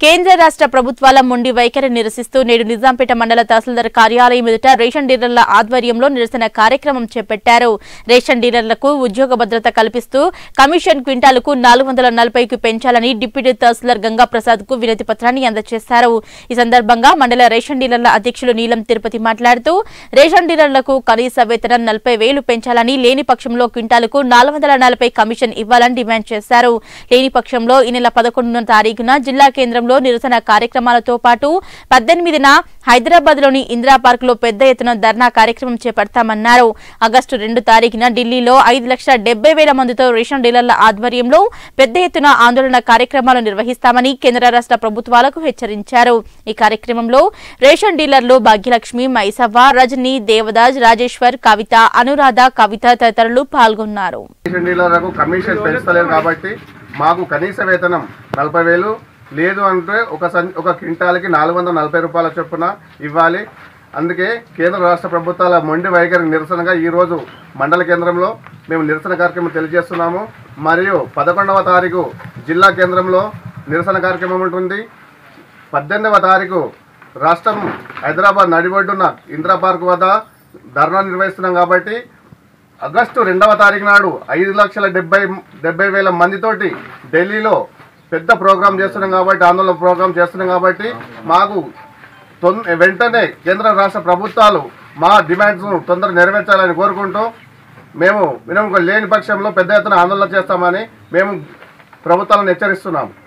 కేంద్ర రాష్ట్ర ప్రభుత్వాల మొండి వైఖరి నిరసిస్తూ నేడు నిజాంపేట మండల తహసీల్దార్ కార్యాలయం ఎదుట రేషన్ డీలర్ల ఆధ్వర్యంలో నిరసన కార్యక్రమం చేపట్టారు రేషన్ డీలర్లకు ఉద్యోగ భద్రత కల్పిస్తూ కమిషన్ క్వింటాలకు నాలుగు వందల నలభైకి పెంచాలని డిప్యూటీ తహసీల్దార్ గంగాప్రసాద్ కు వినతి పత్రాన్ని అందజేశారు ఈ సందర్భంగా మండల రేషన్ డీలర్ల అధ్యక్షులు నీలం తిరుపతి మాట్లాడుతూ రేషన్ డీలర్లకు కనీస వేతనం నలభై వేలు పెంచాలని లేని పక్షంలో క్వింటాలకు నాలుగు వందల నలభై కమిషన్ ఇవ్వాలని డిమాండ్ చేశారు లేని పక్షంలో ఈ నెల పదకొండున తారీఖున జిల్లా కేంద్రంలో నిరసన కార్యక్రమాలతో పాటు పద్దెనిమిదిన హైదరాబాద్ లోని ఇందిరా పార్క్ లో పెద్ద ఎత్తున ధర్నా కార్యక్రమం చేపడతామన్నారు ఆగస్టు రెండు తారీఖున ఢిల్లీలో ఐదు లక్షల డెబ్బై వేల మందితో రేషన్ డీలర్ల ఆధ్వర్యంలో పెద్ద ఎత్తున ఆందోళన కార్యక్రమాలు నిర్వహిస్తామని కేంద్ర రాష్ట్ర ప్రభుత్వాలకు హెచ్చరించారు ఈ కార్యక్రమంలో రేషన్ డీలర్లు భాగ్యలక్ష్మి మైసవ్వ రజని దేవదాజ్ రాజేశ్వర్ కవిత అనురాధ కవిత తదితరులు పాల్గొన్నారు రేషన్ డీలర్లకు కమిషన్ పెంచలేరు కాబట్టి మాకు కనీస వేతనం నలభై వేలు లేదు అంటే ఒక సం ఒక క్వింటాల్కి నాలుగు వందల నలభై రూపాయల చొప్పున ఇవ్వాలి అందుకే కేంద్ర రాష్ట్ర ప్రభుత్వాల మొండి వైఖరి నిరసనగా ఈరోజు మండల కేంద్రంలో మేము నిరసన కార్యక్రమం తెలియజేస్తున్నాము మరియు పదకొండవ తారీఖు జిల్లా కేంద్రంలో నిరసన కార్యక్రమం ఉంటుంది పద్దెనిమిదవ తారీఖు రాష్ట్రం హైదరాబాద్ నడిబొడ్డున ఇందిరా పార్క్ వద్ద ధర్నా నిర్వహిస్తున్నాం కాబట్టి ఆగస్టు రెండవ తారీఖు నాడు ఐదు లక్షల డెబ్బై డెబ్బై వేల మందితోటి ఢిల్లీలో పెద్ద ప్రోగ్రాం చేస్తున్నాం కాబట్టి ఆందోళన ప్రోగ్రాం చేస్తున్నాం కాబట్టి మాకు తొన్- వెంటనే కేంద్ర రాష్ట్ర ప్రభుత్వాలు మా డిమాండ్స్ను తొందర నెరవేర్చాలని కోరుకుంటూ మేము మేము లేని పక్షంలో పెద్ద ఎత్తున ఆందోళన చేస్తామని మేము ప్రభుత్వాలను హెచ్చరిస్తున్నాము